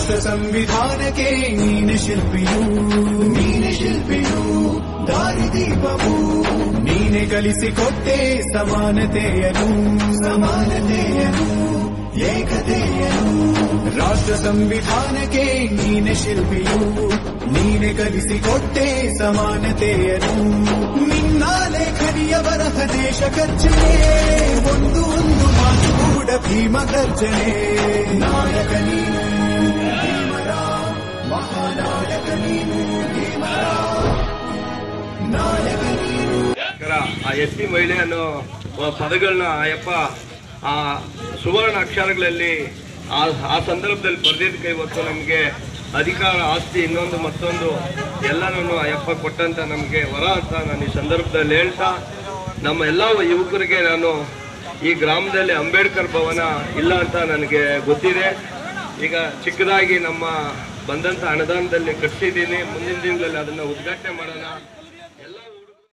ರಾಷ್ಟ್ರ ಸಂವಿಧಾನಕ್ಕೆ ನೀನೆ ಶಿಲ್ಪಿಯು ನೀನೆ ಶಿಲ್ಪಿಯು ದಾರಿದೀಪವು ನೀನೆ ಕಲಿಸಿಕೊಟ್ಟೆ ಸಮಾನತೆಯನು ಸಮಾನತೆಯನು ಏಕತೆಯನು ರಾಷ್ಟ್ರ ಸಂವಿಧಾನಕ್ಕೆ ನೀನೆ ಶಿಲ್ಪಿಯು ನೀನೆ ಕಲಿಸಿಕೊಟ್ಟೆ ಸಮಾನತೆಯನು ನಿನ್ನ ಲೇಖನಿಯ ಬರಹ ದೇಶ ಖರ್ಚನೆ ಒಂದು ಒಂದು ಮಾತು ಕೂಡ ಭೀಮ ಗರ್ಜನೆ ನಾಯಕ ನೀನು ಭೀಮರ ಮಹಾನಾಯಕ ನೀನು ಭೀಮರ ನಾಯಕ ನೀನು ಗೋಸ್ಕರ ಆ ಎಸ್ ಟಿ ಮಹಿಳೆ ಅನ್ನೋ ಪದಗಳನ್ನ ಅಯ್ಯಪ್ಪ ಆ ಸುವರ್ಣ ಅಕ್ಷರಗಳಲ್ಲಿ ಆ ಆ ಸಂದರ್ಭದಲ್ಲಿ ಬರೆದಿದ್ದಕ್ಕೆ ಇವತ್ತು ನಮಗೆ ಅಧಿಕಾರ ಆಸ್ತಿ ಇನ್ನೊಂದು ಮತ್ತೊಂದು ಎಲ್ಲನೂ ಅಯ್ಯಪ್ಪ ಕೊಟ್ಟಂತ ನಮಗೆ ವರ ಅಂತ ನಾನು ಈ ಸಂದರ್ಭದಲ್ಲಿ ಹೇಳ್ತಾ ನಮ್ಮ ಎಲ್ಲ ಯುವಕರಿಗೆ ನಾನು ಈ ಗ್ರಾಮದಲ್ಲಿ ಅಂಬೇಡ್ಕರ್ ಭವನ ಇಲ್ಲ ಅಂತ ನನಗೆ ಗೊತ್ತಿದೆ ಈಗ ಚಿಕ್ಕದಾಗಿ ನಮ್ಮ ಬಂದಂತ ಅನುದಾನದಲ್ಲಿ ಕಟ್ಸಿದ್ದೀನಿ ಮುಂದಿನ ದಿನಗಳಲ್ಲಿ ಅದನ್ನ ಉದ್ಘಾಟನೆ ಮಾಡೋಣ ಎಲ್ಲ